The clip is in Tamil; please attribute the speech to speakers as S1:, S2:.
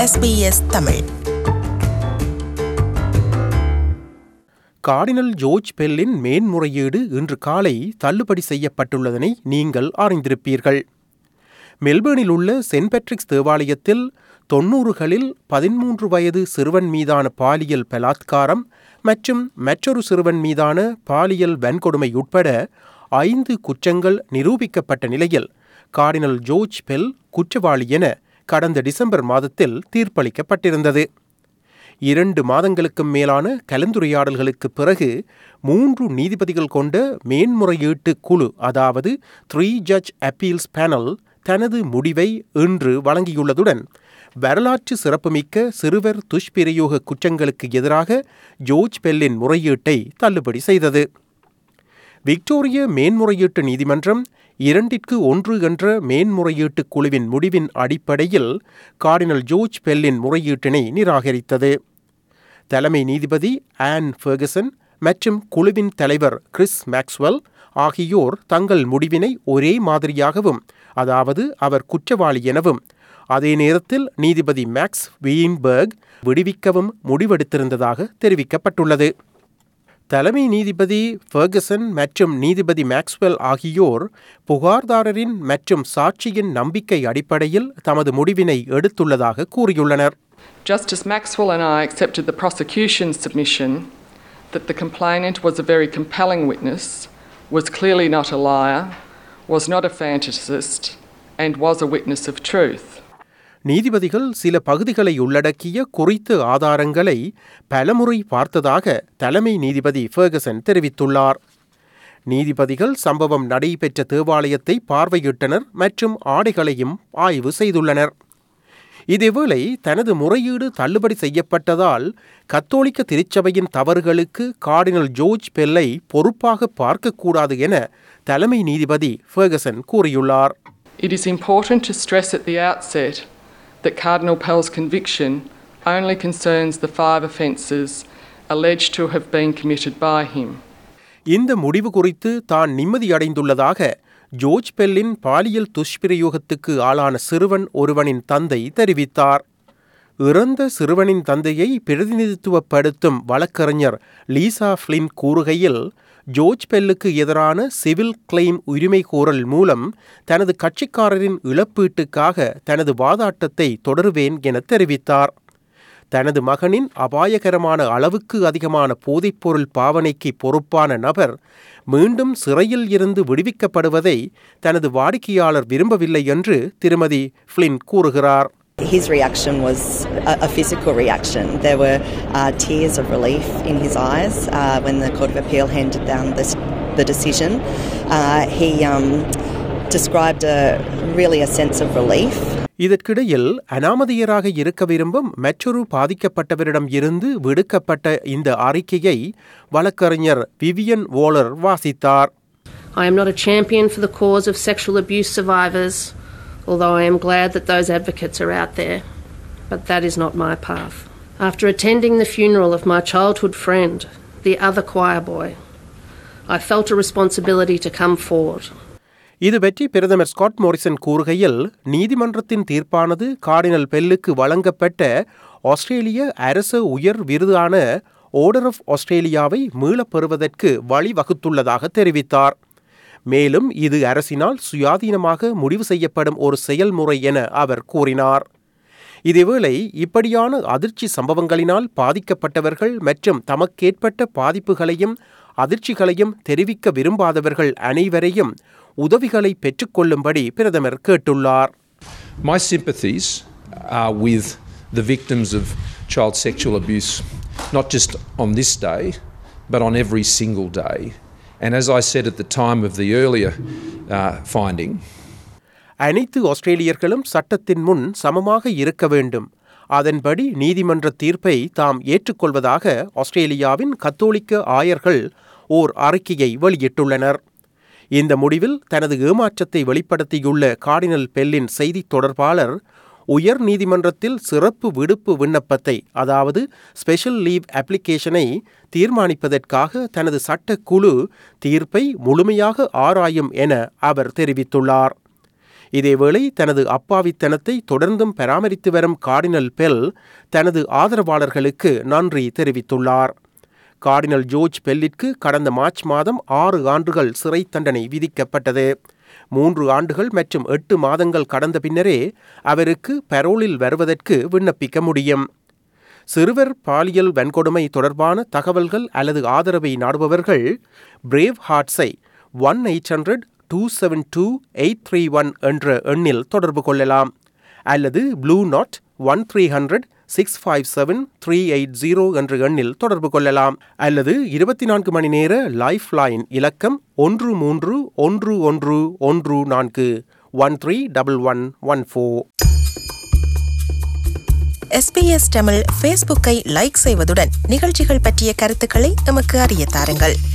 S1: SBS தமிழ்
S2: கார்டினல் ஜோர்ஜ் பெல்லின் மேன்முறையீடு இன்று காலை தள்ளுபடி செய்யப்பட்டுள்ளதனை நீங்கள் அறிந்திருப்பீர்கள் மெல்பேர்னில் உள்ள சென்ட் பேட்ரிக்ஸ் தேவாலயத்தில் தொன்னூறுகளில் பதிமூன்று வயது சிறுவன் மீதான பாலியல் பலாத்காரம் மற்றும் மற்றொரு சிறுவன் மீதான பாலியல் வன்கொடுமை உட்பட ஐந்து குற்றங்கள் நிரூபிக்கப்பட்ட நிலையில் கார்டினல் ஜோர்ஜ் பெல் குற்றவாளி என கடந்த டிசம்பர் மாதத்தில் தீர்ப்பளிக்கப்பட்டிருந்தது இரண்டு மாதங்களுக்கும் மேலான கலந்துரையாடல்களுக்கு பிறகு மூன்று நீதிபதிகள் கொண்ட மேன்முறையீட்டு குழு அதாவது த்ரீ ஜட்ஜ் அப்பீல்ஸ் பேனல் தனது முடிவை இன்று வழங்கியுள்ளதுடன் வரலாற்று சிறப்புமிக்க சிறுவர் துஷ்பிரயோக குற்றங்களுக்கு எதிராக ஜோர்ஜ் பெல்லின் முறையீட்டை தள்ளுபடி செய்தது விக்டோரிய மேன்முறையீட்டு நீதிமன்றம் இரண்டிற்கு ஒன்று என்ற மேன்முறையீட்டு குழுவின் முடிவின் அடிப்படையில் கார்டினல் ஜோர்ஜ் பெல்லின் முறையீட்டினை நிராகரித்தது தலைமை நீதிபதி ஆன் ஃபெர்கசன் மற்றும் குழுவின் தலைவர் கிறிஸ் மேக்ஸ்வெல் ஆகியோர் தங்கள் முடிவினை ஒரே மாதிரியாகவும் அதாவது அவர் குற்றவாளி எனவும் அதே நேரத்தில் நீதிபதி மேக்ஸ் வீன்பர்க் விடுவிக்கவும் முடிவெடுத்திருந்ததாக தெரிவிக்கப்பட்டுள்ளது தலைமை நீதிபதி ஃபெர்கசன் மற்றும் நீதிபதி மேக்ஸ்வெல் ஆகியோர் புகார்தாரரின் மற்றும் சாட்சியின் நம்பிக்கை அடிப்படையில் தமது முடிவினை எடுத்துள்ளதாக கூறியுள்ளனர்
S3: Justice Maxwell and I accepted the prosecution's submission that the complainant was a very compelling witness, was clearly not a liar, was not a fantasist, and was a witness of truth.
S2: நீதிபதிகள் சில பகுதிகளை உள்ளடக்கிய குறித்த ஆதாரங்களை பலமுறை பார்த்ததாக தலைமை நீதிபதி ஃபெர்கசன் தெரிவித்துள்ளார் நீதிபதிகள் சம்பவம் நடைபெற்ற தேவாலயத்தை பார்வையிட்டனர் மற்றும் ஆடைகளையும் ஆய்வு செய்துள்ளனர் இதேவேளை தனது முறையீடு தள்ளுபடி செய்யப்பட்டதால் கத்தோலிக்க திருச்சபையின் தவறுகளுக்கு கார்டினல் ஜோர்ஜ் பெல்லை பொறுப்பாக பார்க்கக்கூடாது என தலைமை நீதிபதி ஃபெர்கசன் கூறியுள்ளார்
S3: It is important to stress at the outset that Cardinal Pell's conviction only concerns the five offences alleged to have been committed by him.
S2: இந்த முடிவு குறித்து தான் நிம்மதியடைந்துள்ளதாக ஜோர்ஜ் பெல்லின் பாலியல் துஷ்பிரயோகத்துக்கு ஆளான சிறுவன் ஒருவனின் தந்தை தெரிவித்தார் இறந்த சிறுவனின் தந்தையை பிரதிநிதித்துவப்படுத்தும் வழக்கறிஞர் லீசா ஃப்ளின் கூறுகையில் ஜோர்ஜ் பெல்லுக்கு எதிரான சிவில் கிளைம் உரிமை கோரல் மூலம் தனது கட்சிக்காரரின் இழப்பீட்டுக்காக தனது வாதாட்டத்தை தொடருவேன் என தெரிவித்தார் தனது மகனின் அபாயகரமான அளவுக்கு அதிகமான போதைப்பொருள் பாவனைக்கு பொறுப்பான நபர் மீண்டும் சிறையில் இருந்து விடுவிக்கப்படுவதை தனது வாடிக்கையாளர் விரும்பவில்லை என்று திருமதி ஃப்ளின் கூறுகிறார்
S4: His reaction was a, a physical reaction. There were uh, tears of relief in his eyes uh, when the Court of Appeal handed down this, the decision. Uh, he um, described a, really a sense of relief.
S2: இதற்கிடையில் அனாமதியராக இருக்க விரும்பும் மற்றொரு பாதிக்கப்பட்டவரிடம் இருந்து விடுக்கப்பட்ட இந்த அறிக்கையை வழக்கறிஞர் விவியன் வோலர் வாசித்தார்
S5: I am not a champion for the cause of sexual abuse survivors, although I am glad that those advocates are out there. But that is not my path. After attending the funeral of my childhood friend, the other choir boy, I felt a responsibility to come forward.
S2: இது பற்றி பிரதமர் ஸ்காட் மோரிசன் கூறுகையில் நீதிமன்றத்தின் தீர்ப்பானது கார்டினல் பெல்லுக்கு வழங்கப்பட்ட ஆஸ்திரேலிய அரச உயர் விருதான ஓர்டர் ஆஃப் ஆஸ்திரேலியாவை மீளப் பெறுவதற்கு வழிவகுத்துள்ளதாக தெரிவித்தார் மேலும் இது அரசினால் சுயாதீனமாக முடிவு செய்யப்படும் ஒரு செயல்முறை என அவர் கூறினார் இதேவேளை இப்படியான அதிர்ச்சி சம்பவங்களினால் பாதிக்கப்பட்டவர்கள் மற்றும் தமக்கேற்பட்ட பாதிப்புகளையும் அதிர்ச்சிகளையும் தெரிவிக்க விரும்பாதவர்கள் அனைவரையும் உதவிகளை பெற்றுக்கொள்ளும்படி பிரதமர் கேட்டுள்ளார்
S6: My sympathies are with the victims of child sexual abuse, not just on this day, but on every single day. And as I said at the time of the earlier uh, finding,
S2: அனைத்து ஆஸ்திரேலியர்களும் சட்டத்தின் முன் சமமாக இருக்க வேண்டும் அதன்படி நீதிமன்ற தீர்ப்பை தாம் ஏற்றுக்கொள்வதாக ஆஸ்திரேலியாவின் கத்தோலிக்க ஆயர்கள் ஓர் அறிக்கையை வெளியிட்டுள்ளனர் இந்த முடிவில் தனது ஏமாற்றத்தை வெளிப்படுத்தியுள்ள கார்டினல் பெல்லின் செய்தித் தொடர்பாளர் உயர் நீதிமன்றத்தில் சிறப்பு விடுப்பு விண்ணப்பத்தை அதாவது ஸ்பெஷல் லீவ் அப்ளிகேஷனை தீர்மானிப்பதற்காக தனது சட்டக்குழு தீர்ப்பை முழுமையாக ஆராயும் என அவர் தெரிவித்துள்ளார் இதேவேளை தனது அப்பாவித்தனத்தை தொடர்ந்தும் பராமரித்து வரும் கார்டினல் பெல் தனது ஆதரவாளர்களுக்கு நன்றி தெரிவித்துள்ளார் கார்டினல் ஜோர்ஜ் பெல்லிற்கு கடந்த மார்ச் மாதம் ஆறு ஆண்டுகள் சிறை தண்டனை விதிக்கப்பட்டது மூன்று ஆண்டுகள் மற்றும் எட்டு மாதங்கள் கடந்த பின்னரே அவருக்கு பரோலில் வருவதற்கு விண்ணப்பிக்க முடியும் சிறுவர் பாலியல் வன்கொடுமை தொடர்பான தகவல்கள் அல்லது ஆதரவை நாடுபவர்கள் பிரேவ் ஹார்ட்ஸை one eight hundred two seven two eight three one என்ற எண்ணில் தொடர்பு கொள்ளலாம் அல்லது Blue Knot one three hundred six five seven three eight zero என்ற எண்ணில் தொடர்பு கொள்ளலாம் அல்லது இருபத்தி நான்கு மணி நேர லைஃப் லைன் இலக்கம் ஒன்று மூன்று ஒன்று ஒன்று ஒன்று நான்கு one three double one one four
S1: SBS Tamil ஃபேஸ்புக்கை லைக் செய்வதுடன் நிகழ்ச்சிகள் பற்றிய கருத்துக்களை எமக்கு அறிய தாருங்கள்